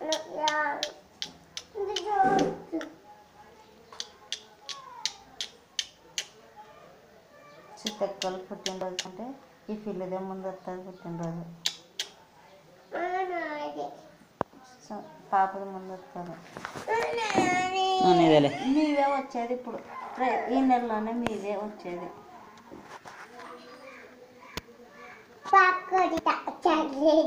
చిత్తక్కలు పుట్టినరోజు అంటే ఈ పిల్లదే ముందు వస్తుంది పుట్టినరోజు సో పాపది ముందు వస్తుంది నీదేలే మీవే వచ్చేది ఇప్పుడు రే- ఈ నెలలోనే మీదే వచ్చేది పాపడి చాక్లెట్